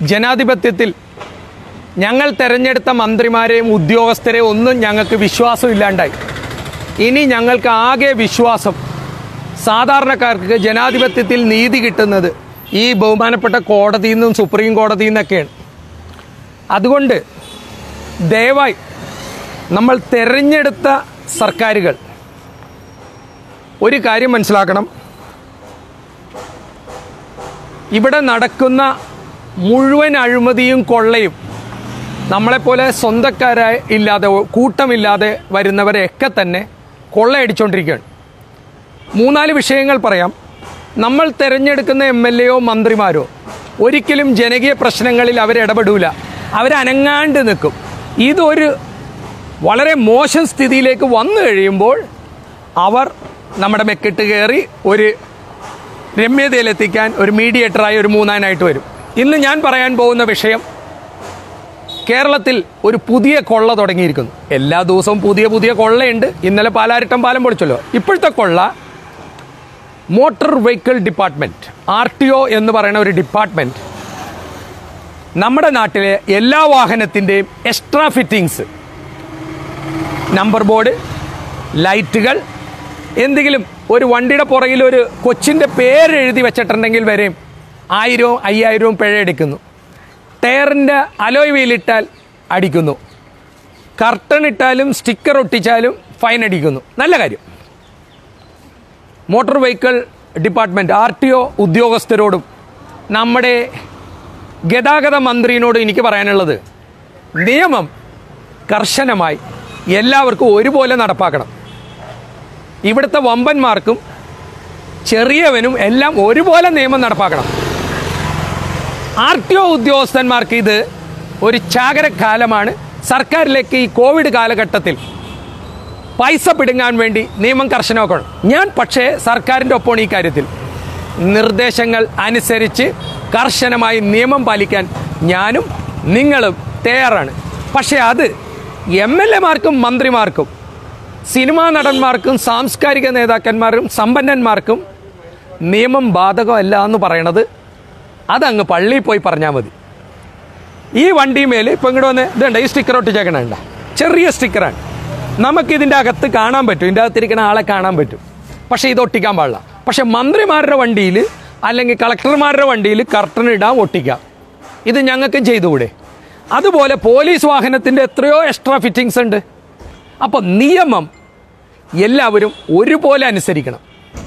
ജനാധിപത്യത്തിൽ ഞങ്ങൾ തെരഞ്ഞെടുത്ത മന്ത്രിമാരെയും ഉദ്യോഗസ്ഥരെയും ഒന്നും ഞങ്ങൾക്ക് വിശ്വാസമില്ലാണ്ടായി ഇനി ഞങ്ങൾക്ക് ആകെ വിശ്വാസം സാധാരണക്കാർക്ക് ജനാധിപത്യത്തിൽ നീതി കിട്ടുന്നത് ഈ ബഹുമാനപ്പെട്ട കോടതിയിൽ നിന്നും സുപ്രീം കോടതിയിൽ നിന്നൊക്കെയാണ് അതുകൊണ്ട് ദയവായി നമ്മൾ തെരഞ്ഞെടുത്ത സർക്കാരുകൾ ഒരു കാര്യം മനസ്സിലാക്കണം ഇവിടെ നടക്കുന്ന മുഴുവൻ അഴിമതിയും കൊള്ളയും നമ്മളെപ്പോലെ സ്വന്തക്കാരായി ഇല്ലാതെ കൂട്ടമില്ലാതെ വരുന്നവരെയൊക്കെ തന്നെ കൊള്ളയടിച്ചുകൊണ്ടിരിക്കുകയാണ് മൂന്നാല് വിഷയങ്ങൾ പറയാം നമ്മൾ തിരഞ്ഞെടുക്കുന്ന എം എൽ എയോ മന്ത്രിമാരോ ഒരിക്കലും ജനകീയ പ്രശ്നങ്ങളിൽ അവരിടപെടൂല അവരനങ്ങാണ്ട് നിൽക്കും ഇതൊരു വളരെ മോശം സ്ഥിതിയിലേക്ക് വന്നു കഴിയുമ്പോൾ അവർ നമ്മുടെ മെക്കിട്ട് കയറി ഒരു രമ്യതയിലെത്തിക്കാൻ ഒരു മീഡിയേറ്ററായി ഒരു മൂന്നാനായിട്ട് വരും ഇന്ന് ഞാൻ പറയാൻ പോകുന്ന വിഷയം കേരളത്തിൽ ഒരു പുതിയ കൊള്ള തുടങ്ങിയിരിക്കുന്നു എല്ലാ ദിവസവും പുതിയ പുതിയ കൊള്ളയുണ്ട് ഇന്നലെ പാലാരിട്ടം പാലം പൊളിച്ചല്ലോ ഇപ്പോഴത്തെ കൊള്ള motor vehicle department R T O എന്ന് പറയുന്ന ഒരു ഡിപ്പാർട്ട്മെന്റ് നമ്മുടെ നാട്ടിലെ എല്ലാ വാഹനത്തിൻ്റെയും എക്സ്ട്രാ ഫിറ്റിങ്സ് നമ്പർ ബോർഡ് ലൈറ്റുകൾ എന്തെങ്കിലും ഒരു വണ്ടിയുടെ പുറകിൽ ഒരു കൊച്ചിൻ്റെ പേര് എഴുതി വെച്ചിട്ടുണ്ടെങ്കിൽ വരെയും ആയിരവും അയ്യായിരവും പിഴ എടുക്കുന്നു ടയറിൻ്റെ അലോയ് വീലിട്ടാൽ അടിക്കുന്നു കർട്ടൺ ഇട്ടാലും സ്റ്റിക്കർ ഒട്ടിച്ചാലും ഫൈൻ അടിക്കുന്നു നല്ല കാര്യം motor vehicle department R T O ഉദ്യോഗസ്ഥരോടും നമ്മുടെ ഗതാഗത മന്ത്രിയോട് എനിക്ക് പറയാനുള്ളത് നിയമം കർശനമായി എല്ലാവർക്കും ഒരുപോലെ നടപ്പാക്കണം ഇവിടുത്തെ വമ്പന്മാർക്കും ചെറിയവനും എല്ലാം ഒരുപോലെ നിയമം നടപ്പാക്കണം ആർ ടി ഒ ഉദ്യോഗസ്ഥന്മാർക്ക് ഇത് ഒരു ചാകരക്കാലമാണ് സർക്കാരിലേക്ക് ഈ കോവിഡ് കാലഘട്ടത്തിൽ പൈസ പിടുങ്ങാൻ വേണ്ടി നിയമം കർശനമാക്കണം ഞാൻ പക്ഷേ സർക്കാരിൻ്റെ ഒപ്പമാണ് ഈ കാര്യത്തിൽ നിർദ്ദേശങ്ങൾ അനുസരിച്ച് കർശനമായി നിയമം പാലിക്കാൻ ഞാനും നിങ്ങളും തയ്യാറാണ് പക്ഷേ അത് എം എൽ എമാർക്കും മന്ത്രിമാർക്കും സിനിമാ നടന്മാർക്കും സാംസ്കാരിക നേതാക്കന്മാർക്കും സമ്പന്നന്മാർക്കും നിയമം ബാധകമല്ല എന്ന് പറയണത് അതങ്ങ് പള്ളിയിൽ പോയി പറഞ്ഞാൽ മതി ഈ വണ്ടിമേൽ ഇപ്പം ഇങ്ങോട്ട് വന്ന് ഇതുണ്ട് ഈ സ്റ്റിക്കർ ഒട്ടിച്ചേക്കണണ്ട ചെറിയ സ്റ്റിക്കറാണ് നമുക്കിതിൻ്റെ അകത്ത് കാണാൻ പറ്റും ഇതിൻ്റെ അകത്തിരിക്കുന്ന ആളെ കാണാൻ പറ്റും പക്ഷേ ഇത് ഒട്ടിക്കാൻ പാടില്ല പക്ഷെ മന്ത്രിമാരുടെ വണ്ടിയിൽ അല്ലെങ്കിൽ കളക്ടർമാരുടെ വണ്ടിയിൽ കർട്ടൻ ഇടാം ഒട്ടിക്കാം ഇത് ഞങ്ങൾക്കും ചെയ്തുകൂടെ അതുപോലെ പോലീസ് വാഹനത്തിൻ്റെ എത്രയോ എക്സ്ട്രാ ഫിറ്റിങ്സ് ഉണ്ട് അപ്പോൾ നിയമം എല്ലാവരും ഒരുപോലെ അനുസരിക്കണം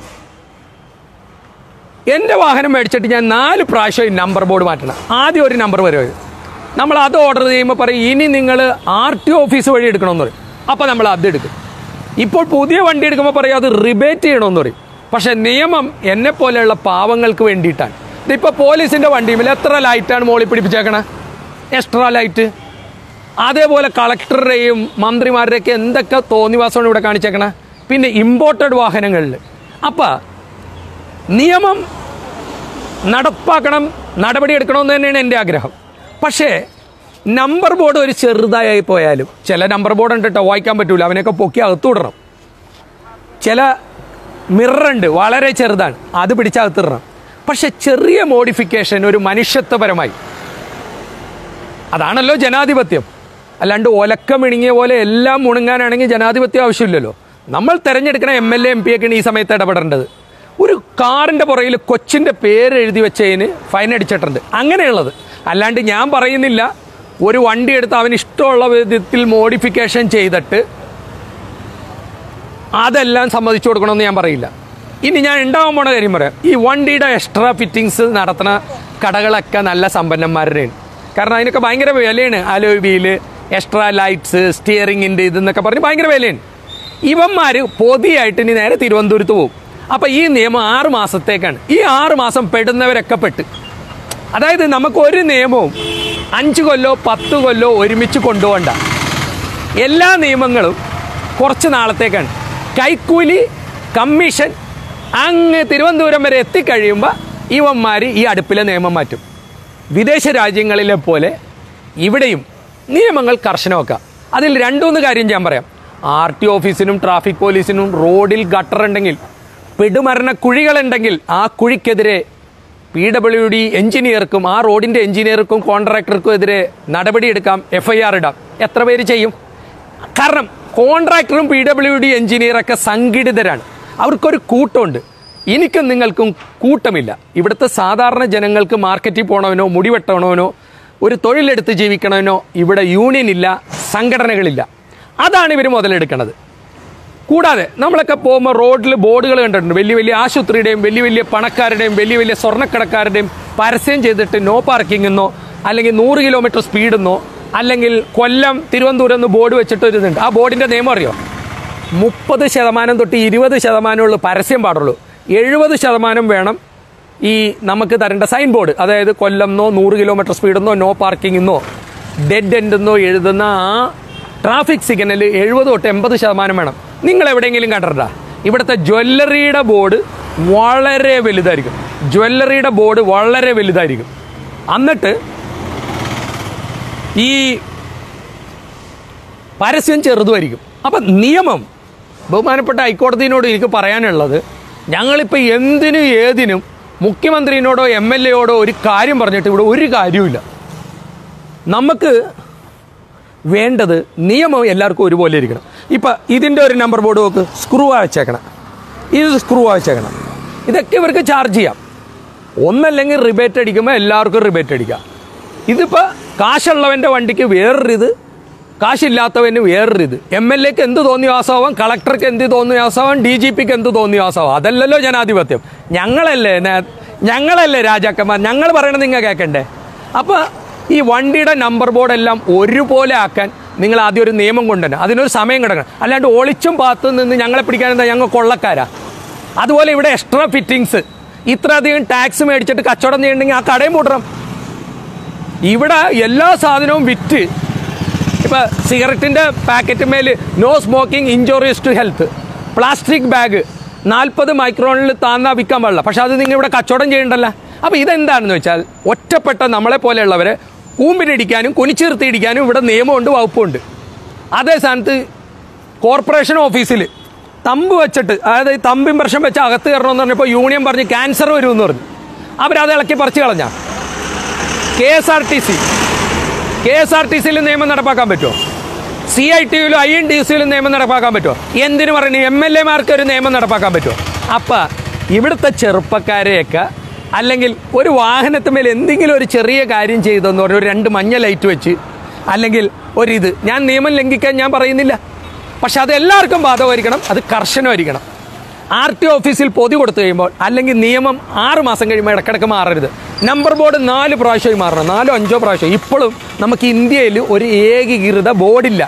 എൻ്റെ വാഹനം മേടിച്ചിട്ട് ഞാൻ നാല് പ്രാവശ്യം ഈ നമ്പർ ബോർഡ് മാറ്റണം ആദ്യം ഒരു നമ്പർ വരും നമ്മൾ അത് ഓർഡർ ചെയ്യുമ്പോൾ പറയും ഇനി നിങ്ങൾ ആർ ടി ഓഫീസ് വഴി എടുക്കണമെന്ന് പറയും അപ്പോൾ നമ്മൾ അത് എടുക്കും ഇപ്പോൾ പുതിയ വണ്ടി എടുക്കുമ്പോൾ പറയും അത് റിബേറ്റ് ചെയ്യണമെന്ന് പറയും പക്ഷേ നിയമം എന്നെ പോലെയുള്ള പാവങ്ങൾക്ക് വേണ്ടിയിട്ടാണ് ഇതിപ്പോൾ പോലീസിൻ്റെ വണ്ടിയിൽ എത്ര ലൈറ്റാണ് മോളിൽ പിടിപ്പിച്ചേക്കണേ എക്സ്ട്രാ ലൈറ്റ് അതേപോലെ കളക്ടറുടെയും മന്ത്രിമാരുടെയൊക്കെ എന്തൊക്കെ തോന്നിവാസമാണ് ഇവിടെ കാണിച്ചേക്കണേ പിന്നെ ഇമ്പോർട്ടഡ് വാഹനങ്ങളിൽ അപ്പം നിയമം നടപ്പാക്കണം നടപടിയെടുക്കണമെന്ന് തന്നെയാണ് എൻ്റെ ആഗ്രഹം പക്ഷേ നമ്പർ ബോർഡ് ഒരു ചെറുതായി പോയാലും ചില നമ്പർ ബോർഡ് ഉണ്ട് കേട്ടോ വായിക്കാൻ പറ്റൂല അവനെയൊക്കെ പൊക്കി അകത്തുവിടണം ചില മിററുണ്ട് വളരെ ചെറുതാണ് അത് പിടിച്ചകത്തിടണം പക്ഷെ ചെറിയ മോഡിഫിക്കേഷൻ ഒരു മനുഷ്യത്വപരമായി അതാണല്ലോ ജനാധിപത്യം അല്ലാണ്ട് ഒലക്ക മിണുങ്ങിയ പോലെ എല്ലാം മുണുങ്ങാനാണെങ്കിൽ ജനാധിപത്യം ആവശ്യമില്ലല്ലോ നമ്മൾ തിരഞ്ഞെടുക്കണ M L A M P ഒക്കെയാണ് ഈ സമയത്ത് ഇടപെടേണ്ടത് ഒരു കാറിൻ്റെ പുറകിൽ കൊച്ചിൻ്റെ പേര് എഴുതി വെച്ചതിന് ഫൈൻ അടിച്ചിട്ടുണ്ട് അങ്ങനെയുള്ളത് അല്ലാണ്ട് ഞാൻ പറയുന്നില്ല ഒരു വണ്ടി എടുത്ത് അവന് ഇഷ്ടമുള്ള വിധത്തിൽ മോഡിഫിക്കേഷൻ ചെയ്തിട്ട് അതെല്ലാം സമ്മതിച്ചു കൊടുക്കണമെന്ന് ഞാൻ പറയില്ല ഇനി ഞാൻ ഉണ്ടാവാൻ പോണ കാര്യം പറയാം ഈ വണ്ടിയുടെ എക്സ്ട്രാ ഫിറ്റിങ്സ് നടത്തുന്ന കടകളൊക്കെ നല്ല സമ്പന്നന്മാരുടെയാണ് കാരണം അതിനൊക്കെ ഭയങ്കര വിലയാണ് അലോയ് വീല് എക്സ്ട്രാ ലൈറ്റ്സ് സ്റ്റിയറിങ്ങിൻ്റെ ഇതെന്നൊക്കെ പറഞ്ഞ് ഭയങ്കര വിലയാണ് ഇവന്മാർ പൊതിയായിട്ട് ഇനി നേരെ തിരുവനന്തപുരത്ത് പോകും അപ്പോൾ ഈ നിയമം ആറ് മാസത്തേക്കാണ് ഈ ആറ് മാസം പെടുന്നവരൊക്കെ പെട്ട് അതായത് നമുക്ക് ഒരു നിയമവും അഞ്ച് കൊല്ലോ പത്ത് കൊല്ലോ ഒരുമിച്ച് കൊണ്ടുപോകണ്ട എല്ലാ നിയമങ്ങളും കുറച്ച് നാളത്തേക്കാണ് കൈക്കൂലി കമ്മീഷൻ അങ്ങ് തിരുവനന്തപുരം വരെ എത്തിക്കഴിയുമ്പോൾ ഇവന്മാർ ഈ അടുപ്പിലെ നിയമം മാറ്റും വിദേശ രാജ്യങ്ങളിലെ പോലെ ഇവിടെയും നിയമങ്ങൾ കർശനമാക്കാം അതിൽ രണ്ടൂന്ന് കാര്യം ഞാൻ പറയാം ആർ ടി ഓഫീസിനും ട്രാഫിക് പോലീസിനും റോഡിൽ ഗട്ടർ ഉണ്ടെങ്കിൽ പെടുമരണ കുഴികളുണ്ടെങ്കിൽ ആ കുഴിക്കെതിരെ പി ഡബ്ല്യു ഡി എഞ്ചിനീയർക്കും ആ റോഡിൻ്റെ എഞ്ചിനീയർക്കും കോൺട്രാക്ടർക്കും എതിരെ നടപടിയെടുക്കാം എഫ് ഐ ആർ ഇടാം എത്ര പേര് ചെയ്യും കാരണം കോൺട്രാക്ടറും പി ഡബ്ല്യു ഡി എഞ്ചിനീയറൊക്കെ സംഘടിതരാണ് അവർക്കൊരു കൂട്ടമുണ്ട് എനിക്കും നിങ്ങൾക്കും കൂട്ടമില്ല ഇവിടുത്തെ സാധാരണ ജനങ്ങൾക്ക് മാർക്കറ്റിൽ പോകണവനോ മുടി വെട്ടണവനോ ഒരു തൊഴിലെടുത്ത് ജീവിക്കണവനോ ഇവിടെ യൂണിയൻ ഇല്ല സംഘടനകളില്ല അതാണ് ഇവർ മുതലെടുക്കുന്നത് കൂടാതെ നമ്മളൊക്കെ പോകുമ്പോൾ റോഡിൽ ബോർഡുകൾ കണ്ടിട്ടുണ്ട് വലിയ വലിയ ആശുപത്രിയുടെയും വലിയ വലിയ പണക്കാരുടെയും വലിയ വലിയ സ്വർണ്ണക്കടക്കാരുടെയും പരസ്യം ചെയ്തിട്ട് നോ പാർക്കിംഗ് എന്നോ അല്ലെങ്കിൽ നൂറ് കിലോമീറ്റർ സ്പീഡെന്നോ അല്ലെങ്കിൽ കൊല്ലം തിരുവനന്തപുരം എന്ന് ബോർഡ് വെച്ചിട്ട് ഒരു ഇതുണ്ട് ആ ബോർഡിൻ്റെ നിയമം അറിയോ മുപ്പത് ശതമാനം തൊട്ട് ഇരുപത് ശതമാനമുള്ള പരസ്യം പാടുള്ളൂ എഴുപത് ശതമാനം വേണം ഈ നമുക്ക് തരേണ്ട സൈൻ ബോർഡ് അതായത് കൊല്ലംന്നോ നൂറ് കിലോമീറ്റർ സ്പീഡെന്നോ നോ പാർക്കിംഗ് ഡെഡ് എൻഡ് എന്നോ എഴുതുന്ന ആ ട്രാഫിക് സിഗ്നൽ എഴുപത് തൊട്ട് എൺപത് ശതമാനം വേണം നിങ്ങൾ എവിടെയെങ്കിലും കണ്ടിട്ടുണ്ടോ ഇവിടുത്തെ ജ്വല്ലറിയുടെ ബോർഡ് വളരെ വലുതായിരിക്കും ജ്വല്ലറിയുടെ ബോർഡ് വളരെ വലുതായിരിക്കും എന്നിട്ട് ഈ പരസ്യം ചെറുതുമായിരിക്കും അപ്പം നിയമം ബഹുമാനപ്പെട്ട ഹൈക്കോടതിയോട് എനിക്ക് പറയാനുള്ളത് ഞങ്ങളിപ്പോൾ എന്തിനും ഏതിനും മുഖ്യമന്ത്രിയോടോ എം എൽ എയോടോ ഒരു കാര്യം പറഞ്ഞിട്ട് ഇവിടെ ഒരു കാര്യവുമില്ല നമുക്ക് വേണ്ടത് നിയമം എല്ലാവർക്കും ഒരുപോലെ ഇരിക്കണം ഇപ്പം ഇതിൻ്റെ ഒരു നമ്പർ ബോർഡ് നോക്ക് സ്ക്രൂ വെച്ചേക്കണം ഇത് സ്ക്രൂ വെച്ചേക്കണം ഇതൊക്കെ ഇവർക്ക് ചാർജ് ചെയ്യാം ഒന്നല്ലെങ്കിൽ റിബേറ്റ് അടിക്കുമ്പോൾ എല്ലാവർക്കും റിബേറ്റ് അടിക്കാം ഇതിപ്പോൾ കാശുള്ളവൻ്റെ വണ്ടിക്ക് വേറൊരു ഇത് കാശില്ലാത്തവന് വേറൊരു ഇത് എം എൽ എക്ക് എന്ത് തോന്നിയ വാസമാവാം കളക്ടർക്ക് എന്ത് തോന്നിയ വാസമാവാം ഡി ജി പിക്ക് എന്ത് തോന്നിയ വാസമാവാം അതല്ലല്ലോ ജനാധിപത്യം ഞങ്ങളല്ലേ നേ- ഞങ്ങളല്ലേ രാജാക്കന്മാർ ഞങ്ങൾ പറയണത് നിങ്ങൾ കേൾക്കണ്ടേ അപ്പോൾ ഈ വണ്ടിയുടെ നമ്പർ ബോർഡ് എല്ലാം ഒരുപോലെ ആക്കാൻ നിങ്ങൾ ആദ്യം ഒരു നിയമം കൊണ്ടുവരണം അതിനൊരു സമയം കിടക്കണം അല്ലാണ്ട് ഒളിച്ചും പാത്തു നിന്ന് ഞങ്ങളെ പിടിക്കാൻ എന്താ ഞങ്ങൾ കൊള്ളക്കാരാ അതുപോലെ ഇവിടെ എക്സ്ട്രാ ഫിറ്റിങ്സ് ഇത്രയധികം ടാക്സ് മേടിച്ചിട്ട് കച്ചവടം ചെയ്യണമെങ്കിൽ ആ കടയും പൂട്ടണം ഇവിടെ എല്ലാ സാധനവും വിറ്റ് ഇപ്പൊ സിഗരറ്റിന്റെ പാക്കറ്റ് മേൽ no smoking injurious to health plastic bag നാൽപ്പത് മൈക്രോണിൽ താന്നാ വിൽക്കാൻ പാടില്ല പക്ഷെ അത് നിങ്ങൾ ഇവിടെ കച്ചവടം ചെയ്യണ്ടല്ലോ അപ്പൊ ഇതെന്താണെന്ന് വെച്ചാൽ ഒറ്റപ്പെട്ട നമ്മളെ പോലെയുള്ളവരെ കൂമ്പിനിടിക്കാനും കുനിച്ചിർത്തിയിടിക്കാനും ഇവിടെ നിയമമുണ്ട് വകുപ്പുണ്ട് അതേ സ്ഥാനത്ത് കോർപ്പറേഷൻ ഓഫീസിൽ തമ്പ് വെച്ചിട്ട് അതായത് ഈ തമ്പ് ഇംപ്രഷൻ വെച്ച് അകത്ത് കയറണമെന്ന് പറഞ്ഞപ്പോൾ യൂണിയൻ പറഞ്ഞ് ക്യാൻസർ വരുമെന്ന് പറഞ്ഞു അവരത് ഇളക്കി പറിച്ചു കളഞ്ഞാ K S R T C K S R T സിയിൽ നിയമം നടപ്പാക്കാൻ പറ്റുമോ സി ഐ ടിയിലും ഐ എൻ ടി സിയിലും നിയമം നടപ്പാക്കാൻ പറ്റുമോ എന്തിനു പറയുന്നു എം എൽ എമാർക്ക് ഒരു നിയമം നടപ്പാക്കാൻ പറ്റുമോ അപ്പം ഇവിടുത്തെ ചെറുപ്പക്കാരെയൊക്കെ അല്ലെങ്കിൽ ഒരു വാഹനത്തുമേൽ എന്തെങ്കിലും ഒരു ചെറിയ കാര്യം ചെയ്തെന്ന് പറഞ്ഞ് ഒരു രണ്ട് മഞ്ഞ ലൈറ്റ് വെച്ച് അല്ലെങ്കിൽ ഒരിത് ഞാൻ നിയമം ലംഘിക്കാൻ ഞാൻ പറയുന്നില്ല പക്ഷെ അത് എല്ലാവർക്കും ബാധകമായിരിക്കണം അത് കർശനമായിരിക്കണം ആർ ടി ഓഫീസിൽ പൊതി കൊടുത്തു കഴിയുമ്പോൾ അല്ലെങ്കിൽ നിയമം ആറ് മാസം കഴിയുമ്പോൾ ഇടക്കിടക്ക് മാറരുത് നമ്പർ ബോർഡ് നാല് പ്രാവശ്യമായി മാറണം നാലോ അഞ്ചോ പ്രാവശ്യം ഇപ്പോഴും നമുക്ക് ഇന്ത്യയിൽ ഒരു ഏകീകൃത ബോർഡില്ല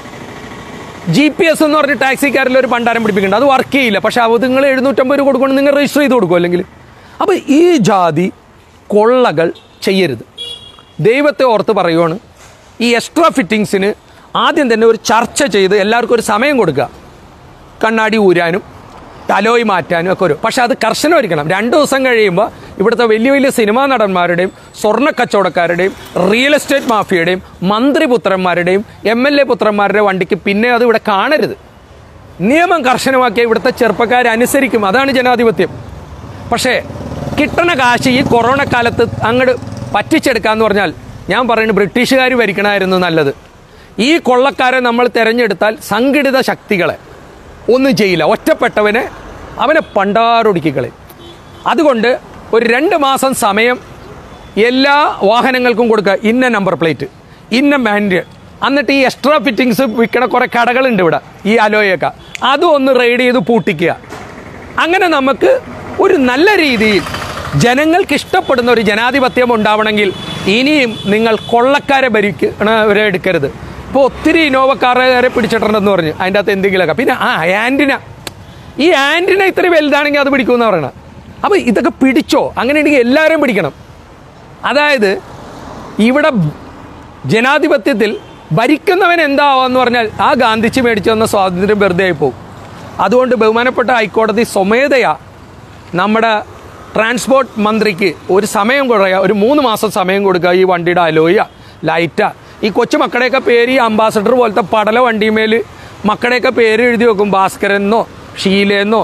ജി പി എസ് എന്ന് പറഞ്ഞ് ടാക്സിക്കാരിൽ ഒരു പണ്ടാരം പിടിപ്പിക്കുന്നുണ്ട് അത് വർക്ക് ചെയ്യില്ല പക്ഷെ അത് നിങ്ങൾ എഴുന്നൂറ്റമ്പത് രൂപ കൊടുക്കണം നിങ്ങൾ രജിസ്റ്റർ ചെയ്ത് കൊടുക്കും അല്ലെങ്കിൽ അപ്പോൾ ഈ ജാതി കൊള്ളകൾ ചെയ്യരുത് ദൈവത്തെ ഓർത്ത് പറയുവാണ് ഈ എക്സ്ട്രാ ഫിറ്റിങ്സിന് ആദ്യം തന്നെ ഒരു ചർച്ച ചെയ്ത് എല്ലാവർക്കും ഒരു സമയം കൊടുക്കുക കണ്ണാടി ഊരാനും തലോയി മാറ്റാനും ഒക്കെ ഒരു പക്ഷെ അത് കർശനമായിരിക്കണം രണ്ട് ദിവസം കഴിയുമ്പോൾ ഇവിടുത്തെ വലിയ വലിയ സിനിമാ നടന്മാരുടെയും സ്വർണ്ണ കച്ചവടക്കാരുടെയും റിയൽ എസ്റ്റേറ്റ് മാഫിയയുടെയും മന്ത്രിപുത്രന്മാരുടെയും എം എൽ എ പുത്രന്മാരുടെ വണ്ടിക്ക് പിന്നെ അത് ഇവിടെ കാണരുത് നിയമം കർശനമാക്കിയ ഇവിടുത്തെ ചെറുപ്പക്കാർ അനുസരിക്കും അതാണ് ജനാധിപത്യം പക്ഷേ കിട്ടണ കാശ് ഈ കൊറോണ കാലത്ത് അങ്ങോട്ട് പറ്റിച്ചെടുക്കാന്ന് പറഞ്ഞാൽ ഞാൻ പറയുന്നത് ബ്രിട്ടീഷുകാർ ഭരിക്കണമായിരുന്നു നല്ലത് ഈ കൊള്ളക്കാരെ നമ്മൾ തിരഞ്ഞെടുത്താൽ സംഘടിത ശക്തികളെ ഒന്നും ചെയ്യില്ല ഒറ്റപ്പെട്ടവനെ അവനെ പണ്ടാറൊടുക്കിക്കളയും അതുകൊണ്ട് ഒരു രണ്ട് മാസം സമയം എല്ലാ വാഹനങ്ങൾക്കും കൊടുക്കുക ഇന്ന നമ്പർ പ്ലേറ്റ് ഇന്ന മാൻഡ് എന്നിട്ട് ഈ എക്സ്ട്രാ ഫിറ്റിങ്സ് വിൽക്കണ കുറേ കടകളുണ്ട് ഇവിടെ ഈ അലോയൊക്കെ അതും ഒന്ന് റെയ്ഡ് ചെയ്ത് പൂട്ടിക്കുക അങ്ങനെ നമുക്ക് ഒരു നല്ല രീതിയിൽ ജനങ്ങൾക്ക് ഇഷ്ടപ്പെടുന്ന ഒരു ജനാധിപത്യം ഉണ്ടാവണമെങ്കിൽ ഇനിയും നിങ്ങൾ കൊള്ളക്കാരെ ഭരിക്കണവരെ എടുക്കരുത് ഇപ്പോൾ ഒത്തിരി ഇന്നോവക്കാരെ പിടിച്ചിട്ടുണ്ടെന്ന് പറഞ്ഞു അതിൻ്റെ അകത്ത് എന്തെങ്കിലുമൊക്കെ പിന്നെ ആ ആൻറ്റിന ഈ ആൻറ്റിന ഇത്ര വലുതാണെങ്കിൽ അത് പിടിക്കുമെന്ന് പറയണം അപ്പോൾ ഇതൊക്കെ പിടിച്ചോ അങ്ങനെയാണെങ്കിൽ എല്ലാവരും പിടിക്കണം അതായത് ഇവിടെ ജനാധിപത്യത്തിൽ ഭരിക്കുന്നവൻ എന്താവാന്ന് പറഞ്ഞാൽ ആ ഗാന്ധിജി മേടിച്ചു വന്ന സ്വാതന്ത്ര്യം വെറുതെ ആയി പോകും അതുകൊണ്ട് ബഹുമാനപ്പെട്ട ഹൈക്കോടതി സ്വമേധയാ നമ്മുടെ ട്രാൻസ്പോർട്ട് മന്ത്രിക്ക് ഒരു സമയം കുറയുക ഒരു മൂന്ന് മാസം സമയം കൊടുക്കുക ഈ വണ്ടിയുടെ അലോയ ലൈറ്റ ഈ കൊച്ചു മക്കളുടെയൊക്കെ പേര് ഈ അംബാസഡർ പോലത്തെ പടല വണ്ടിമേൽ മക്കളുടെയൊക്കെ പേര് എഴുതി വെക്കും ഭാസ്കരനെന്നോ ഷീലെന്നോ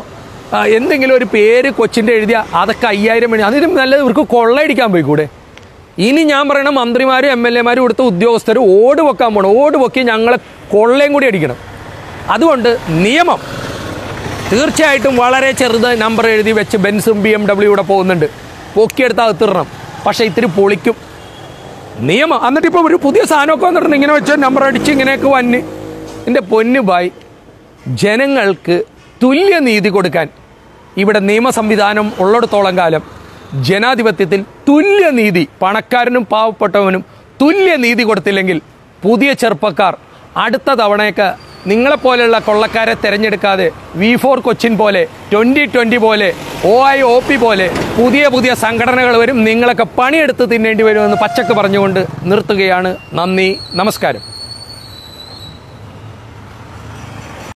ആ, എന്തെങ്കിലും ഒരു പേര് കൊച്ചിൻ്റെ എഴുതിയ അതൊക്കെ അയ്യായിരം മണി അതിനും നല്ലത് ഇവർക്ക് കൊള്ളയടിക്കാൻ പോയിക്കൂടെ ഇനി ഞാൻ പറയണ മന്ത്രിമാരും എം എൽ എമാരും കൊടുത്ത ഉദ്യോഗസ്ഥർ ഓട് വെക്കാൻ പോകണം ഓട് പൊക്കി ഞങ്ങളെ കൊള്ളയും കൂടി അടിക്കണം അതുകൊണ്ട് നിയമം തീർച്ചയായിട്ടും വളരെ ചെറുത് നമ്പർ എഴുതി വെച്ച് ബെൻസും ബി എം ഡബ്ല്യൂടെ പോകുന്നുണ്ട് പൊക്കിയെടുത്ത് അകത്തിടണം പക്ഷേ ഇത്തിരി പൊളിക്കും നിയമം എന്നിട്ട് ഇപ്പോൾ ഒരു പുതിയ സാധനമൊക്കെ വന്നിട്ടുണ്ട് ഇങ്ങനെ വെച്ച് നമ്പർ അടിച്ച് ഇങ്ങനെയൊക്കെ വന്ന് എൻ്റെ പൊന്നു ബായ് ജനങ്ങൾക്ക് തുല്യ നീതി കൊടുക്കാൻ ഇവിടെ നിയമ സംവിധാനം ഉള്ളിടത്തോളം കാലം ജനാധിപത്യത്തിൽ തുല്യ നീതി പണക്കാരനും പാവപ്പെട്ടവനും തുല്യ നീതി കൊടുത്തില്ലെങ്കിൽ പുതിയ ചെറുപ്പക്കാർ അടുത്ത തവണയൊക്കെ നിങ്ങളെപ്പോലെയുള്ള കൊള്ളക്കാരെ തിരഞ്ഞെടുക്കാതെ വി ഫോർ കൊച്ചിൻ പോലെ ട്വൻ്റി ട്വൻ്റി പോലെ ഒ ഐ ഒ പി പോലെ പുതിയ പുതിയ സംഘടനകൾ വരും നിങ്ങളൊക്കെ പണിയെടുത്ത് തിന്നേണ്ടി വരുമെന്ന് പച്ചക്ക് പറഞ്ഞുകൊണ്ട് നിർത്തുകയാണ് നന്ദി നമസ്കാരം